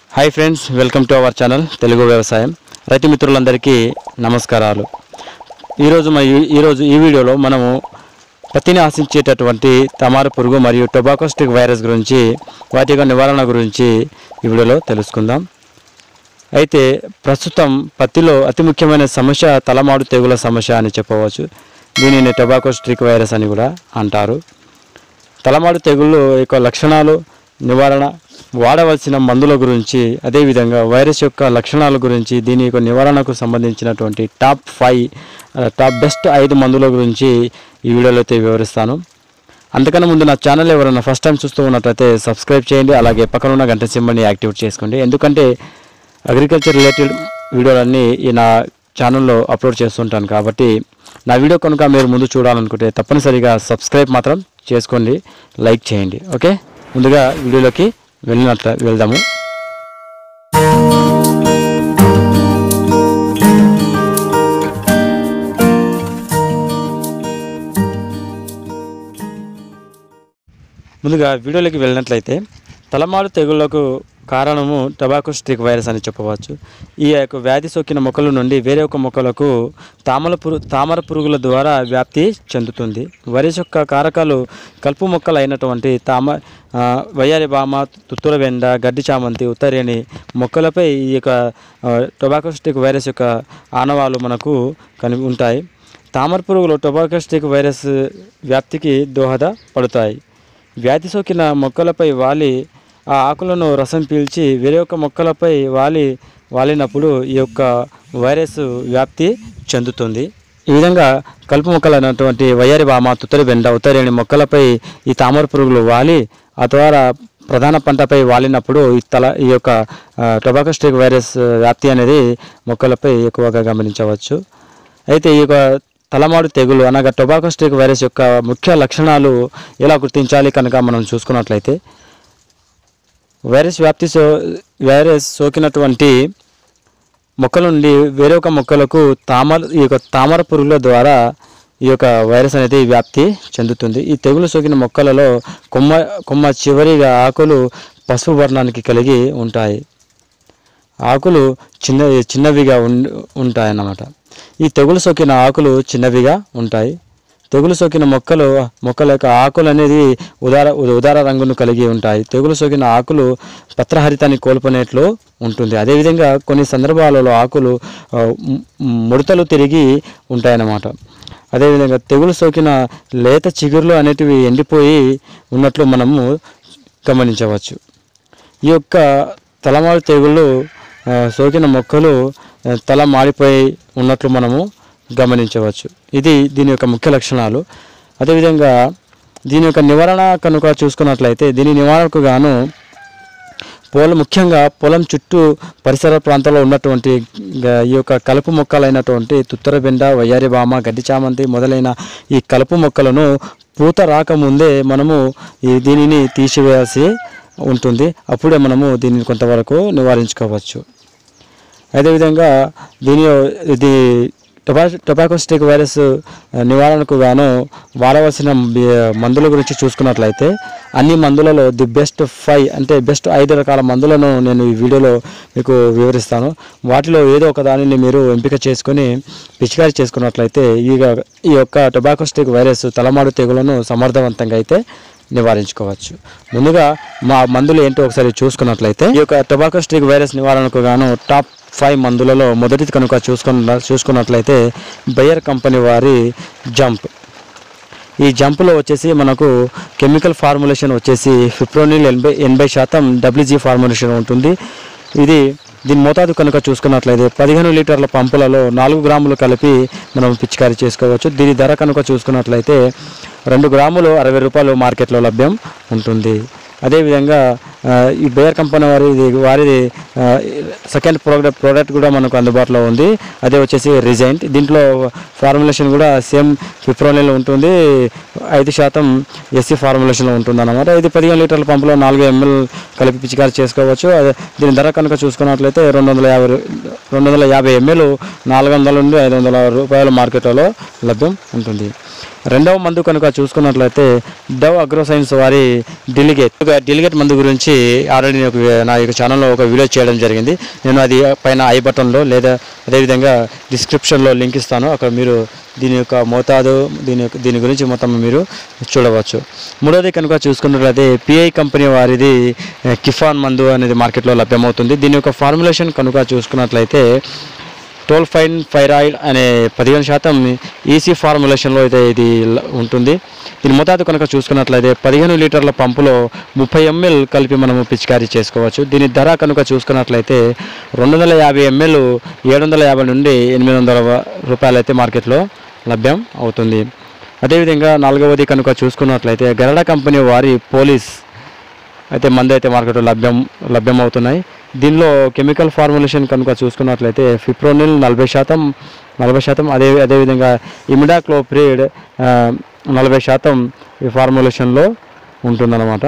hi friends welcome to our channel Telugu వ్యవసాయం రైతు మిత్రులందరికీ నమస్కారాలు ఈరోజు మా ఈ- ఈరోజు ఈ వీడియోలో మనము పత్తిని ఆశించేటటువంటి తమార పురుగు మరియు టొబాకో స్టిక్ వైరస్ గురించి వాటి యొక్క నివారణ గురించి ఈ వీడియోలో తెలుసుకుందాం అయితే ప్రస్తుతం పత్తిలో అతి ముఖ్యమైన సమస్య తలమాడు తెగుల సమస్య అని చెప్పవచ్చు దీనిని టొబాకో స్టిక్ వైరస్ అని కూడా అంటారు తలమాడు తెగుళ్ళు యొక్క లక్షణాలు నివారణ వాడవలసిన మందుల గురించి అదేవిధంగా వైరస్ యొక్క లక్షణాల గురించి దీని యొక్క నివారణకు సంబంధించినటువంటి top five uh, top best ఐదు మందుల గురించి ఈ వీడియోలో అయితే వివరిస్తాను అంతకన్నా ముందు నా ఛానల్ ఎవరైనా ఫస్ట్ టైం చూస్తూ ఉన్నట్లయితే సబ్స్క్రైబ్ చేయండి అలాగే పక్కన ఉన్న గంట సింబల్ని యాక్టివేట్ చేసుకోండి ఎందుకంటే అగ్రికల్చర్ రిలేటెడ్ వీడియోలన్నీ ఈ నా ఛానల్లో అప్లోడ్ చేస్తుంటాను కాబట్టి నా వీడియో కనుక మీరు ముందు చూడాలనుకుంటే తప్పనిసరిగా సబ్స్క్రైబ్ మాత్రం చేసుకోండి లైక్ చేయండి ఓకే ముందుగా వీడియోలోకి వెళ్ళినట్ల వెళ్దాము ముందుగా వీడియోలోకి వెళ్ళినట్లయితే తలమాడు తెగుళ్లకు కారణము టొబాకో స్టిక్ వైరస్ అని చెప్పవచ్చు ఈ యొక్క వ్యాధి సోకిన మొక్కల నుండి వేరే ఒక మొక్కలకు తామర పురు తామర పురుగుల ద్వారా వ్యాప్తి చెందుతుంది వైరస్ యొక్క కారకాలు కలుపు మొక్కలు అయినటువంటి తామ ఆ, వయ్యారి బామ తుత్తుల వెండ గడ్డి చామంతి ఉత్తరేణి మొక్కలపై ఈ యొక్క ఆ, టొబాకో స్టిక్ వైరస్ యొక్క ఆనవాలు మనకు కని ఉంటాయి తామర పురుగులు టొబాకో స్టిక్ వైరస్ వ్యాప్తికి దోహద పడతాయి వ్యాధి సోకిన మొక్కలపై వాలి ఆ ఆకులను రసం పీల్చి వేరే ఒక మొక్కలపై వాలి వాలినప్పుడు ఈ యొక్క వైరస్ వ్యాప్తి చెందుతుంది ఈ విధంగా కలుపు మొక్కలు అయినటువంటి వయ్యారి బామ తుత్తరి బెండ ఉత్తరేణి మొక్కలపై ఈ తామర పురుగులు వాలి ఆ ద్వారా ప్రధాన పంటపై వాలినప్పుడు ఈ తల ఈ యొక్క ఆ, టొబాకో స్టిక్ వైరస్ వ్యాప్తి అనేది మొక్కలపై ఎక్కువగా గమనించవచ్చు అయితే ఈ యొక్క తలమాడు తెగులు అనగా టొబాకో స్టిక్ వైరస్ యొక్క ముఖ్య లక్షణాలు ఎలా గుర్తించాలి కనుక మనం చూసుకున్నట్లయితే వైరస్ వ్యాప్తి సో వైరస్ సోకినటువంటి మొక్కల నుండి వేరొక మొక్కలకు తామర ఈ యొక్క తామర పురుగుల ద్వారా ఈ యొక్క వైరస్ అనేది వ్యాప్తి చెందుతుంది ఈ తెగులు సోకిన మొక్కలలో కొమ్మ కొమ్మ చివరిగా ఆకులు పసుపు వర్ణానికి కలిగి ఉంటాయి ఆకులు చిన్న చిన్నవిగా ఉం ఉంటాయన్నమాట ఈ తెగులు సోకిన ఆకులు చిన్నవిగా ఉంటాయి తెగులు సోకిన మొక్కలు మొక్కల యొక్క ఆకులు అనేది ఉదార ఉదార రంగును కలిగి ఉంటాయి తెగులు సోకిన ఆకులు పత్రహరితాన్ని కోల్పోనేట్లు ఉంటుంది అదేవిధంగా కొన్ని సందర్భాలలో ఆకులు ఆ, ము- ముడతలు తిరిగి ఉంటాయన్నమాట అదేవిధంగా తెగులు సోకిన లేత చిగుర్లు అనేటివి ఎండిపోయి ఉన్నట్లు మనము గమనించవచ్చు ఈ యొక్క తలమాడు తెగుళ్ళు ఆ, సోకిన మొక్కలు ఆ, తల మాడిపోయి ఉన్నట్లు మనము గమనించవచ్చు ఇది దీని యొక్క ముఖ్య లక్షణాలు అదేవిధంగా దీని యొక్క నివారణ కనుక చూసుకున్నట్లయితే దీని నివారణకు గాను పొలం ముఖ్యంగా పొలం చుట్టూ పరిసర ప్రాంతాల్లో ఉన్నటువంటి గ- ఈ యొక్క కలుపు మొక్కలైనటువంటి తుత్తర బెండ వయ్యారి బామ గడ్డి చామంతి మొదలైన ఈ కలుపు మొక్కలను పూత రాకముందే మనము ఈ దీనిని తీసివేయాల్సి ఉంటుంది అప్పుడే మనము దీనిని కొంతవరకు నివారించుకోవచ్చు అదేవిధంగా దీని ఇది టొబా టొబాకో స్టిక్ వైరస్ ఆ, నివారణకు గాను వాడవలసిన బి- మందుల గురించి చూసుకున్నట్లయితే అన్ని మందులలో ది బెస్ట్ ఫైవ్ అంటే బెస్ట్ ఐదు రకాల మందులను నేను ఈ వీడియోలో మీకు వివరిస్తాను వాటిలో ఏదో ఒక దానిని మీరు ఎంపిక చేసుకొని పిచికారి చేసుకున్నట్లయితే ఈ ఈ యొక్క టొబాకో స్టిక్ వైరస్ తలమాడు తెగులను సమర్థవంతంగా అయితే నివారించుకోవచ్చు ముందుగా మా మందులు ఏంటో ఒకసారి చూసుకున్నట్లయితే ఈ యొక్క టొబాకో స్టిక్ వైరస్ నివారణకు గాను టాప్ ఫైవ్ మందులలో మొదటిది కనుక చూసుకున్న చూసుకున్నట్లయితే బయర్ కంపెనీ వారి జంప్ ఈ జంప్లో వచ్చేసి మనకు కెమికల్ ఫార్ములేషన్ వచ్చేసి ఫిప్రోనిల్ ఎనభై ఎనభై శాతం డబ్ల్యూజీ ఫార్ములేషన్ ఉంటుంది ఇది దీని మోతాదు కనుక చూసుకున్నట్లయితే పదిహేను లీటర్ల పంపులలో నాలుగు గ్రాములు కలిపి మనం పిచికారీ చేసుకోవచ్చు దీని ధర కనుక చూసుకున్నట్లయితే రెండు గ్రాములు అరవై రూపాయలు మార్కెట్లో లభ్యం ఉంటుంది అదేవిధంగా ఆ, ఈ బేయర్ కంపెనీ వారిది వారిది ఆ, సెకండ్ ప్రోడక్ట్ ప్రోడక్ట్ కూడా మనకు అందుబాటులో ఉంది అదే వచ్చేసి రిజైంట్ దీంట్లో ఫార్ములేషన్ కూడా సేమ్ ఫిప్రోనిల్ ఉంటుంది ఐదు శాతం ఎస్సీ ఫార్ములేషన్లో ఉంటుంది అనమాట ఇది పదిహేను లీటర్ల పంపులో నాలుగు ఎంఎల్ కలిపి పిచికారి చేసుకోవచ్చు అదే దీని ధర కనుక చూసుకున్నట్లయితే రెండు వందల యాభై రూ- రెండు వందల యాభై ఎంఎల్ నాలుగు వందల నుండి ఐదు వందల రూపాయల మార్కెట్లో లభ్యం ఉంటుంది రెండవ మందు కనుక చూసుకున్నట్లయితే డవ్ అగ్రోసైన్స్ వారి డిలిగేట్ ఒక డిలిగేట్ మందు గురించి ఆల్రెడీ నేను ఒక- నా యొక్క ఛానల్లో ఒక వీడియో చేయడం జరిగింది నేను అది పైన ఐ బటన్లో లేదా అదేవిధంగా డిస్క్రిప్షన్లో లింక్ ఇస్తాను అక్కడ మీరు దీని యొక్క మోతాదు దీని యొక్క దీని గురించి మొత్తం మీరు చూడవచ్చు మూడోది కనుక చూసుకున్నట్లయితే పిఐ కంపెనీ వారిది ఏ, కిఫాన్ మందు అనేది మార్కెట్లో లభ్యమవుతుంది దీని యొక్క ఫార్ములేషన్ కనుక చూసుకున్నట్లయితే టోల్ఫైన్ ఫైరాయిడ్ అనే పదిహేను శాతం ఈసీ ఫార్ములేషన్లో అయితే ఇది ల- ఉంటుంది దీని మోతాదు కనుక చూసుకున్నట్లయితే పదిహేను లీటర్ల పంపులో ముప్పై ఎంఎల్ కలిపి మనము పిచికారీ చేసుకోవచ్చు దీని ధర కనుక చూసుకున్నట్లయితే రెండు వందల యాభై ఎంఎల్ ఏడు వందల యాభై నుండి ఎనిమిది వందల రూపాయలు అయితే మార్కెట్లో లభ్యం అవుతుంది అదేవిధంగా నాలుగవది కనుక చూసుకున్నట్లయితే గరడ కంపెనీ వారి పోలీస్ అయితే మందు అయితే మార్కెట్లో లభ్యం లభ్యమవుతున్నాయి దీనిలో కెమికల్ ఫార్ములేషన్ కనుక చూసుకున్నట్లయితే ఫిప్రోనిల్ నలభై శాతం నలభై శాతం అదే అదేవిధంగా ఇమిడాక్లోప్రిడ్ ఆ, నలభై శాతం ఈ ఫార్ములేషన్లో ఉంటుందన్నమాట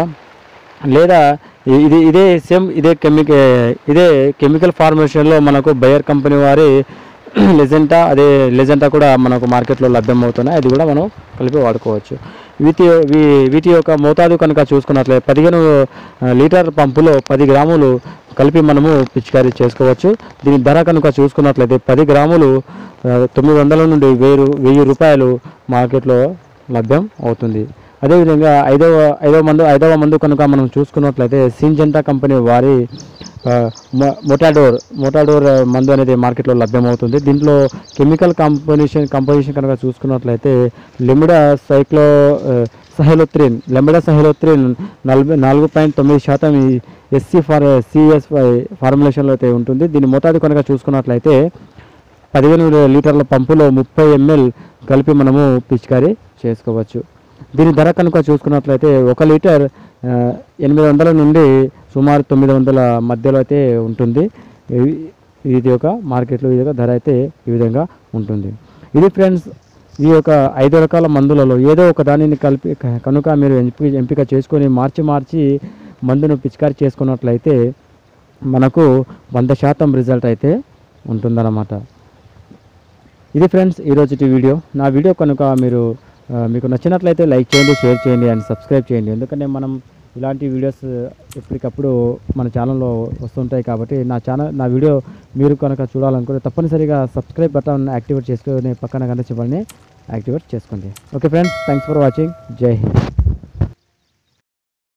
లేదా ఇ- ఇది ఇదే సేమ్ ఇదే కెమిక ఇదే కెమికల్ ఫార్మేషన్లో మనకు బయర్ కంపెనీ వారి లెజెంటా అదే లెజెంటా కూడా మనకు మార్కెట్లో లభ్యమవుతున్నాయి అది కూడా మనం కలిపి వాడుకోవచ్చు వీటి వీ- వీటి యొక్క మోతాదు కనుక చూసుకున్నట్లయితే పదిహేను ఆ, లీటర్ పంపులో పది గ్రాములు కలిపి మనము పిచికారీ చేసుకోవచ్చు దీని ధర కనుక చూసుకున్నట్లయితే పది గ్రాములు ఆ, తొమ్మిది వందల నుండి వెయ్యి వెయ్యి రూపాయలు మార్కెట్లో లభ్యం అవుతుంది అదేవిధంగా ఐదవ ఐదవ మందు ఐదవ మందు కనుక మనం చూసుకున్నట్లయితే సింజెంటా కంపెనీ వారి ఆ, మొ- మొటాడోర్ మొటాడోర్ ఆ, మందు అనేది మార్కెట్లో లభ్యమవుతుంది దీంట్లో కెమికల్ కంపోజిషన్ కంపోజిషన్ కనుక చూసుకున్నట్లయితే లిమిడా సైక్లో ఆ, సహెలోత్రిన్ లెమిడా సహెలోత్రిన్ నలభై నాలుగు పాయింట్ తొమ్మిది శాతం ఈ ఎస్సీ ఫార్ సిఎస్ ఫార్ములేషన్లో అయితే ఉంటుంది దీని మోతాదు కనుక చూసుకున్నట్లయితే పదిహేను లీటర్ల పంపులో ముప్పై ఎంఎల్ కలిపి మనము పిచికారీ చేసుకోవచ్చు దీని ధర కనుక చూసుకున్నట్లయితే ఒక లీటర్ ఆ, ఎనిమిది వందల నుండి సుమారు తొమ్మిది వందల మధ్యలో అయితే ఉంటుంది ఇవి- ఇది యొక్క మార్కెట్లో ఇది యొక్క ధర అయితే ఈ విధంగా ఉంటుంది ఇది ఫ్రెండ్స్ ఈ యొక్క ఐదు రకాల మందులలో ఏదో ఒక దానిని కలిపి క- కనుక మీరు ఎంపిక ఎంపిక చేసుకొని మార్చి మార్చి మందును పిచికారీ చేసుకున్నట్లయితే మనకు వంద శాతం రిజల్ట్ అయితే ఉంటుందన్నమాట ఇది ఫ్రెండ్స్ ఈరోజు వీడియో నా వీడియో కనుక మీరు ఆ, మీకు నచ్చినట్లయితే లైక్ చేయండి షేర్ చేయండి అండ్ సబ్స్క్రైబ్ చేయండి ఎందుకంటే మనం ఇలాంటి వీడియోస్ ఎప్పటికప్పుడు మన ఛానల్లో వస్తుంటాయి కాబట్టి నా ఛానల్ నా వీడియో మీరు కనుక చూడాలనుకుంటే తప్పనిసరిగా సబ్స్క్రైబ్ బటన్ యాక్టివేట్ చేసుకొని పక్కన కనిపించబడిని యాక్టివేట్ చేసుకోండి okay friends thanks for watching జై హింద్